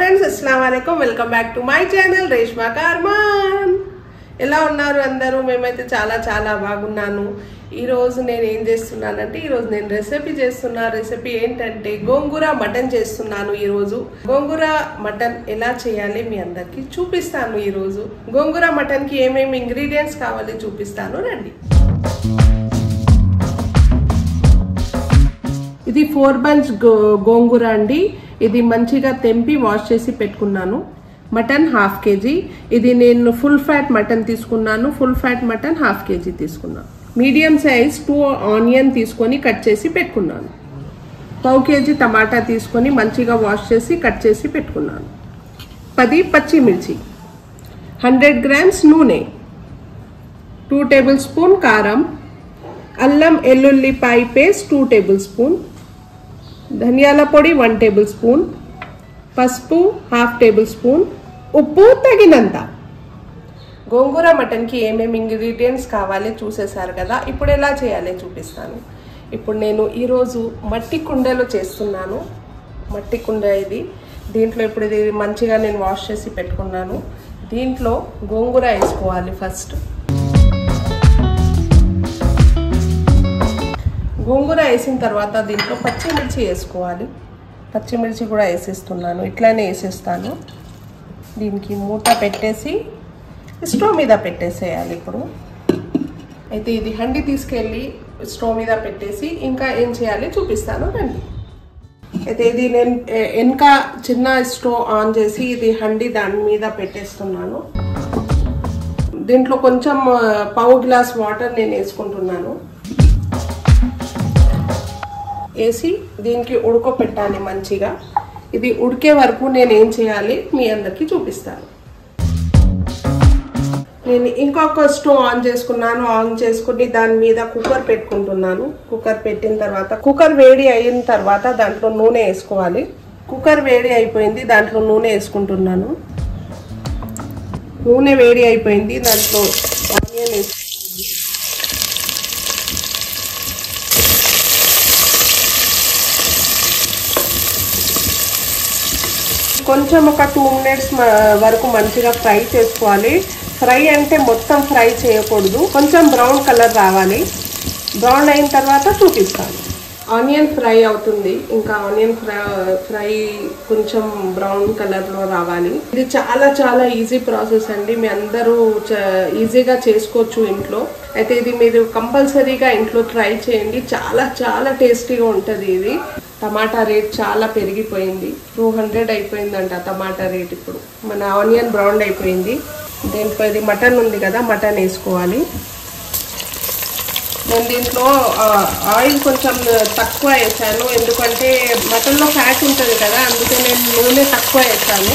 Friends అస్సలం వాలేకుమ్ welcome back to my channel Reshma Karman ఎలా ఉన్నారు అందరూ మేమైతే చాలా చాలా బాగున్నాను ఈరోజు నేను ఏం చేస్తున్నానంటే ఈరోజు నేను రెసిపీ చేస్తున్నా రెసిపీ ఏంటంటే గోంగూర మటన్ చేస్తున్నాను ఈరోజు గోంగూర మటన్ ఎలా చేయాలి మీ అందరికి చూపిస్తాను ఈరోజు గోంగూర మటన్కి ఏమేమి ఇంగ్రీడియంట్స్ కావాలి చూపిస్తాను రండి ఇది ఫోర్ బంచ్ గోంగూర అండి ఇది మంచిగా తెంపి వాష్ చేసి పెట్టుకున్నాను మటన్ హాఫ్ కేజీ ఇది నేను ఫుల్ ఫ్యాట్ మటన్ తీసుకున్నాను full fat mutton half K G తీసుకున్నాను మీడియం సైజ్ టూ ఆనియన్ తీసుకొని కట్ చేసి పెట్టుకున్నాను పావు కేజీ టమాటా తీసుకొని మంచిగా వాష్ చేసి కట్ చేసి పెట్టుకున్నాను పది పచ్చిమిర్చి హండ్రెడ్ గ్రామ్స్ నూనె టూ టేబుల్ స్పూన్ కారం అల్లం ఎల్లుల్లిపాయ పేస్ట్ టూ టేబుల్ స్పూన్ ధనియాల పొడి వన్ టేబుల్ స్పూన్ పసుపు హాఫ్ టేబుల్ స్పూన్ ఉప్పు తగినంత గోంగూర మటన్కి ఏమేమి ఇంగ్రీడియంట్స్ కావాలి చూసేసారు కదా ఇప్పుడు ఎలా చేయాలి చూపిస్తాను ఇప్పుడు నేను ఈరోజు మట్టి కుండలో చేస్తున్నాను మట్టి కుండ ఇది దీంట్లో ఇప్పుడు ఇది మంచిగా నేను వాష్ చేసి పెట్టుకున్నాను దీంట్లో గోంగూర వేసుకోవాలి ఫస్ట్ గోంగూర వేసిన తర్వాత దీంట్లో పచ్చిమిర్చి వేసుకోవాలి పచ్చిమిర్చి కూడా వేసేస్తున్నాను ఇట్లానే వేసేస్తాను దీనికి మూత పెట్టేసి స్టవ్ మీద పెట్టేసేయాలి ఇప్పుడు అయితే ఇది హండి తీసుకెళ్ళి స్టవ్ మీద పెట్టేసి ఇంకా ఏం చేయాలి చూపిస్తాను రండి అయితే ఇది నేను వెనక చిన్న స్టవ్ ఆన్ చేసి ఇది హండి దాని మీద పెట్టేస్తున్నాను దీంట్లో కొంచెం పావు గ్లాస్ వాటర్ నేను వేసుకుంటున్నాను వేసి దీనికి ఉడకపెట్టాలి మంచిగా ఇది ఉడికే వరకు నేను ఏం చేయాలి మీ అందరికి చూపిస్తాను నేను ఇంకొక స్టవ్ ఆన్ చేసుకున్నాను ఆన్ చేసుకుని దాని మీద కుక్కర్ పెట్టుకుంటున్నాను కుక్కర్ పెట్టిన తర్వాత కుక్కర్ వేడి అయిన తర్వాత దాంట్లో నూనె వేసుకోవాలి కుక్కర్ వేడి అయిపోయింది దాంట్లో నూనె వేసుకుంటున్నాను నూనె వేడి అయిపోయింది దాంట్లో ఆనియన్ వేసుకుంటాను కొంచెం ఒక టూ మినిట్స్ వరకు మంచిగా ఫ్రై చేసుకోవాలి ఫ్రై అంటే మొత్తం ఫ్రై చేయకూడదు కొంచెం బ్రౌన్ కలర్ రావాలి బ్రౌన్ అయిన తర్వాత చూపిస్తాను ఆనియన్ ఫ్రై అవుతుంది ఇంకా ఆనియన్ ఫ్రై ఫ్రై కొంచెం బ్రౌన్ కలర్లో రావాలి ఇది చాలా చాలా ఈజీ ప్రాసెస్ అండి మీ అందరూ ఈజీగా చేసుకోవచ్చు ఇంట్లో అయితే ఇది మీరు కంపల్సరీగా ఇంట్లో ట్రై చేయండి చాలా చాలా టేస్టీగా ఉంటుంది ఇది టమాటా రేట్ చాలా పెరిగిపోయింది టూ హండ్రెడ్ అయిపోయిందంట టమాటా రేట్ ఇప్పుడు మన ఆనియన్ బ్రౌన్ అయిపోయింది దీంట్లో ఇది మటన్ ఉంది కదా మటన్ వేసుకోవాలి నేను దీంట్లో ఆయిల్ కొంచెం తక్కువ వేసాను ఎందుకంటే మటన్లో ఫ్యాట్ ఉంటుంది కదా అందుకే నేను నూనె తక్కువ వేసాను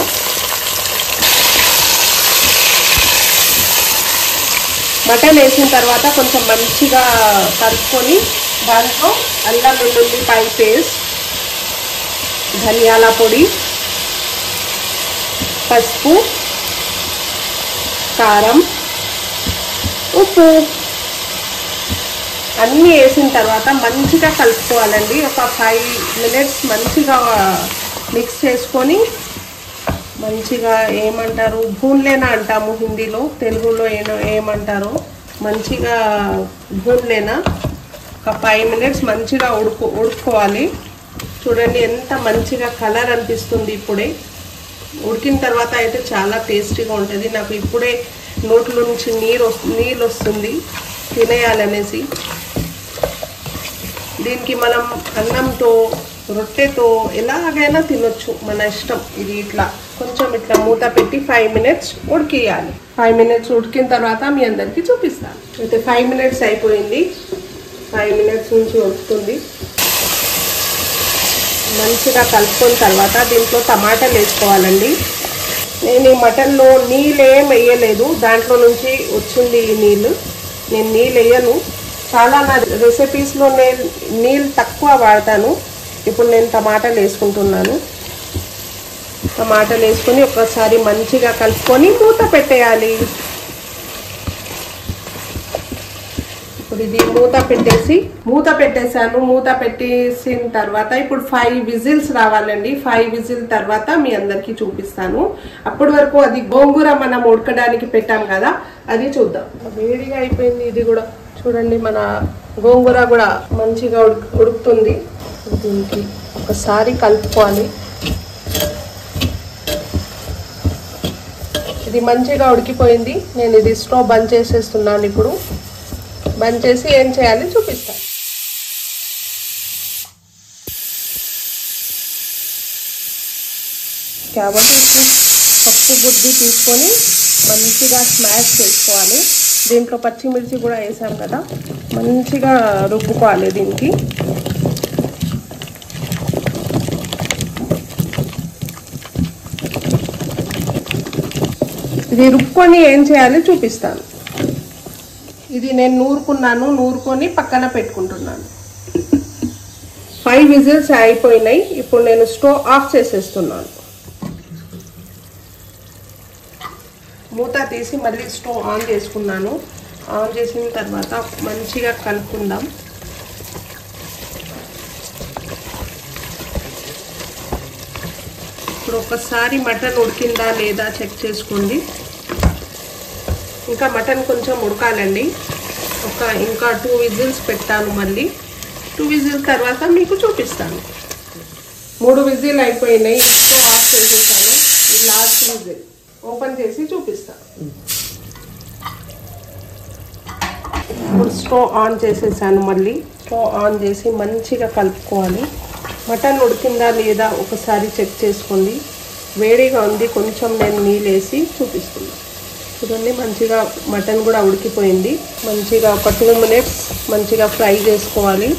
మటన్ వేసిన తర్వాత కొంచెం మంచిగా కలుపుకొని దాంట్లో అల్లం వెల్లుల్లిపాయ పేస్ట్ ధనియాల పొడి పసుపు కారం ఉప్పు అన్నీ వేసిన తర్వాత మంచిగా కలుపుకోవాలండి ఒక ఫైవ్ మినిట్స్ మంచిగా మిక్స్ చేసుకొని మంచిగా ఏమంటారు భూన్లేనా అంటాము హిందీలో తెలుగులో ఏమో ఏమంటారు మంచిగా భూన్లేనా ఒక ఫైవ్ మినిట్స్ మంచిగా ఉడుకు ఉడుకోవాలి చూడండి ఎంత మంచిగా కలర్ అనిపిస్తుంది ఇప్పుడే ఉడికిన తర్వాత అయితే చాలా టేస్టీగా ఉంటుంది నాకు ఇప్పుడే నోట్లో నుంచి నీరు నీళ్ళు వస్తుంది తినేయాలనేసి దీనికి మనం అన్నంతో రొట్టెతో ఎలాగైనా తినొచ్చు మన ఇష్టం ఇది ఇట్లా కొంచెం ఇట్లా మూత పెట్టి ఫైవ్ మినిట్స్ ఉడికియాలి ఫైవ్ మినిట్స్ ఉడికిన తర్వాత మీ అందరికీ చూపిస్తాను అయితే ఫైవ్ మినిట్స్ అయిపోయింది ఫైవ్ మినిట్స్ నుంచి వస్తుంది మంచిగా కలుపుకున్న తర్వాత దీంట్లో టమాటాలు వేసుకోవాలండి నేను ఈ మటన్లో నీళ్ళు ఏం వేయలేదు దాంట్లో నుంచి వచ్చింది ఈ నీళ్ళు నేను నీళ్ళు వేయను చాలా నా రెసిపీస్లో నేను నీళ్ళు తక్కువ వాడతాను ఇప్పుడు నేను టమాటాలు వేసుకుంటున్నాను టమాటాలు వేసుకొని ఒకసారి మంచిగా కలుపుకొని మూత పెట్టేయాలి ఇప్పుడు ఇప్పుడు ఇది మూత పెట్టేసి మూత పెట్టేశాను మూత పెట్టేసిన తర్వాత ఇప్పుడు ఫైవ్ విజిల్స్ రావాలండి ఫైవ్ విజిల్ తర్వాత మీ అందరికి చూపిస్తాను అప్పటి వరకు అది గోంగూర మనం ఉడకడానికి పెట్టాం కదా అది చూద్దాం వేడిగా అయిపోయింది ఇది కూడా చూడండి మన గోంగూర కూడా మంచిగా ఉడుకు ఉడుకుతుంది దీనికి ఒకసారి కలుపుకోవాలి ఇది మంచిగా ఉడికిపోయింది నేను ఇది స్టవ్ బంద్ చేసేస్తున్నాను ఇప్పుడు బంద్ చేసి ఏం చేయాలి చూపిస్తాను కాబట్టి ఇప్పుడు పప్పు బుద్ధి తీసుకొని మంచిగా స్మాష్ చేసుకోవాలి దీంట్లో పచ్చిమిర్చి కూడా వేసాం కదా మంచిగా రుబ్బుకోవాలి దీనికి ఇది రుబ్బుకొని ఏం చేయాలి చూపిస్తాను ఇది నేను నూరుకున్నాను నూరుకొని పక్కన పెట్టుకుంటున్నాను ఫైవ్ విజిల్స్ అయిపోయినాయి ఇప్పుడు నేను స్టవ్ ఆఫ్ చేసేస్తున్నాను మూత తీసి మళ్ళీ స్టవ్ ఆన్ చేసుకున్నాను ఆన్ చేసిన తర్వాత మంచిగా కలుపుకుందాం ఇప్పుడు ఒకసారి మటన్ ఉడికిందా లేదా చెక్ చేసుకోండి ఇంకా మటన్ కొంచెం ఉడకాలండి ఒక ఇంకా టూ విజిల్స్ పెట్టాను మళ్ళీ టూ విజిల్ తర్వాత మీకు చూపిస్తాను మూడు విజిల్ అయిపోయినాయి స్టవ్ ఆఫ్ చేసేసాను ఇది లాస్ట్ విజిల్ ఓపెన్ చేసి చూపిస్తాను ఇప్పుడు స్టవ్ ఆన్ చేసేసాను మళ్ళీ స్టవ్ ఆన్ చేసి మంచిగా కలుపుకోవాలి మటన్ ఉడికిందా లేదా ఒకసారి చెక్ చేసుకోండి వేడిగా ఉంది కొంచెం నేను నీళ్ళు వేసి చూపిస్తున్నాను చూడండి మంచిగా మటన్ కూడా ఉడికిపోయింది మంచిగా ఒక టూ మినిట్స్ మంచిగా ఫ్రై చేసుకోవాలి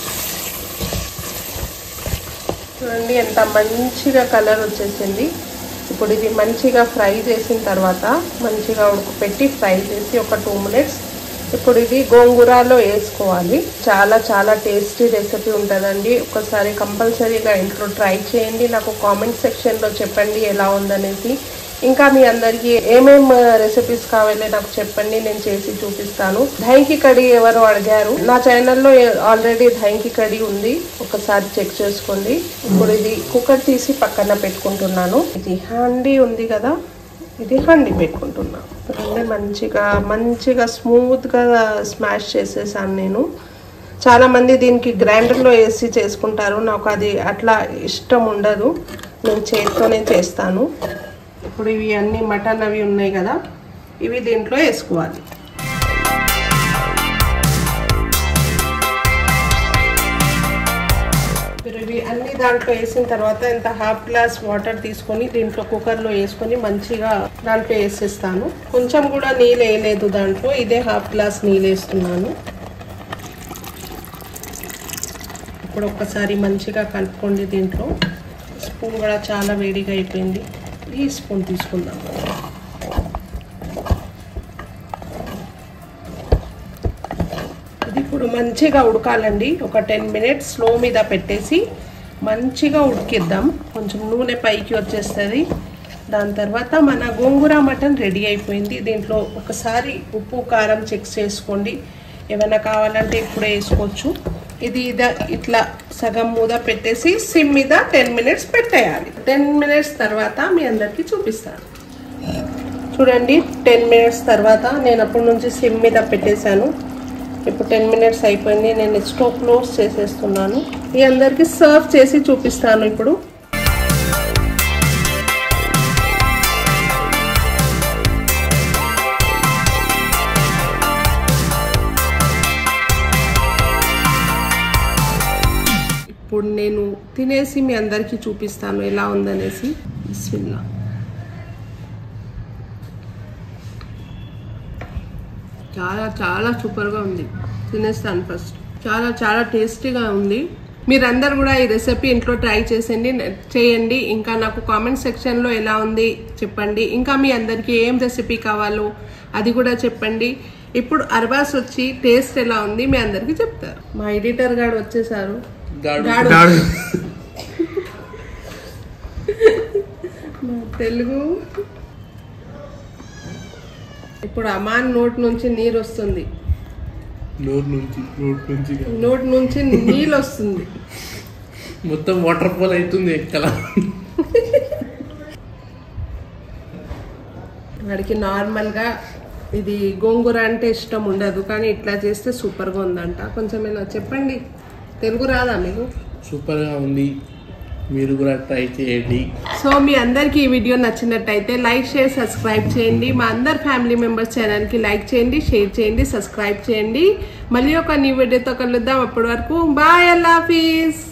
చూడండి ఎంత మంచిగా కలర్ వచ్చేసింది ఇప్పుడు ఇది మంచిగా ఫ్రై చేసిన తర్వాత మంచిగా ఉడకపెట్టి ఫ్రై చేసి ఒక టూ మినిట్స్ ఇప్పుడు ఇది గోంగూరలో వేసుకోవాలి చాలా చాలా టేస్టీ రెసిపీ ఉంటుందండి ఒకసారి కంపల్సరీగా ఇంట్లో ట్రై చేయండి నాకు కామెంట్ సెక్షన్లో చెప్పండి ఎలా ఉందనేసి ఇంకా మీ అందరికీ ఏమేం రెసిపీస్ కావాలో నాకు చెప్పండి నేను చేసి చూపిస్తాను ధైంకి కడి ఎవరు అడిగారు నా ఛానల్లో ఆల్రెడీ ధైంకి కడి ఉంది ఒకసారి చెక్ చేసుకోండి ఇప్పుడు ఇది కుక్కర్ తీసి పక్కన పెట్టుకుంటున్నాను ఇది హండీ ఉంది కదా ఇది హండీ పెట్టుకుంటున్నాను చూడండి మంచిగా మంచిగా స్మూత్గా స్మాష్ చేసేసాను నేను చాలా మంది దీనికి గ్రైండర్లో వేసి చేసుకుంటారు నాకు అది అట్లా ఇష్టం ఉండదు నేను చేతితోనే చేస్తాను ఇప్పుడు ఇవి అన్ని మటన్ అవి ఉన్నాయి కదా ఇవి దీంట్లో వేసుకోవాలి మీరు ఇవి అన్ని దాంట్లో వేసిన తర్వాత ఇంత హాఫ్ గ్లాస్ వాటర్ తీసుకొని దీంట్లో కుక్కర్లో వేసుకొని మంచిగా దాంట్లో వేసేస్తాను కొంచెం కూడా నీళ్ళు వేయలేదు దాంట్లో ఇదే హాఫ్ గ్లాస్ నీళ్ళు వేస్తున్నాను ఇప్పుడు ఒక్కసారి మంచిగా కలుపుకోండి దీంట్లో స్పూన్ కూడా చాలా వేడిగా అయిపోయింది ఈ స్పూన్ తీసుకుందాం ఇది ఇప్పుడు మంచిగా ఉడకాలండి ఒక టెన్ మినిట్స్ స్లో మీద పెట్టేసి మంచిగా ఉడికిద్దాం కొంచెం నూనె పైకి వచ్చేస్తుంది దాని తర్వాత మన గోంగూర మటన్ రెడీ అయిపోయింది దీంట్లో ఒకసారి ఉప్పు కారం చెక్ చేసుకోండి ఏమైనా కావాలంటే ఇప్పుడే వేసుకోవచ్చు ఇది ఇద ఇట్లా సగం మూద పెట్టేసి సిమ్ మీద టెన్ మినిట్స్ పెట్టేయాలి టెన్ మినిట్స్ తర్వాత మీ అందరికీ చూపిస్తాను చూడండి టెన్ మినిట్స్ తర్వాత నేను అప్పటి నుంచి సిమ్ మీద పెట్టేశాను ఇప్పుడు టెన్ మినిట్స్ అయిపోయింది నేను స్టవ్ క్లోజ్ చేసేస్తున్నాను మీ అందరికీ సర్వ్ చేసి చూపిస్తాను ఇప్పుడు ఇప్పుడు నేను తినేసి మీ అందరికీ చూపిస్తాను ఎలా ఉందనేసి బిస్మిల్లా చాలా చాలా సూపర్గా ఉంది తినేస్తాను ఫస్ట్ చాలా చాలా టేస్టీగా ఉంది మీరందరు కూడా ఈ రెసిపీ ఇంట్లో ట్రై చేసేయండి చేయండి ఇంకా నాకు కామెంట్ సెక్షన్లో ఎలా ఉంది చెప్పండి ఇంకా మీ అందరికీ ఏం రెసిపీ కావాలో అది కూడా చెప్పండి ఇప్పుడు అర్బాస్ వచ్చి టేస్ట్ ఎలా ఉంది మీ అందరికీ చెప్తారు మా ఎడిటర్ గారు వచ్చేసారు గాడు. మా తెలుగు ఇప్పుడు అమాన్ నోట్ నుంచి నీరు వస్తుంది నోరు నుంచి నోటి నుంచి కాదు. నోటి నుంచి నీళ్ళు వస్తుంది మొత్తం వాటర్ ఫాల్ అవుతుంది ఎక్కల వాడికి నార్మల్గా ఇది గోంగూర అంటే ఇష్టం ఉండదు కానీ ఇట్లా చేస్తే సూపర్గా ఉందంట కొంచెం ఏమైనా చెప్పండి తెలుగు రాదా మీకు సూపర్గా ఉంది మీరు కూడా ట్రై చేయండి సో మీ అందరికీ ఈ వీడియో నచ్చినట్టయితే లైక్ షేర్ సబ్స్క్రైబ్ చేయండి మా అందరు ఫ్యామిలీ మెంబర్స్ ఛానల్కి లైక్ చేయండి షేర్ చేయండి సబ్స్క్రైబ్ చేయండి మళ్ళీ ఒక న్యూ వీడియోతో కలుద్దాం అప్పటి వరకు బాయ్ అల్లా హాఫీజ్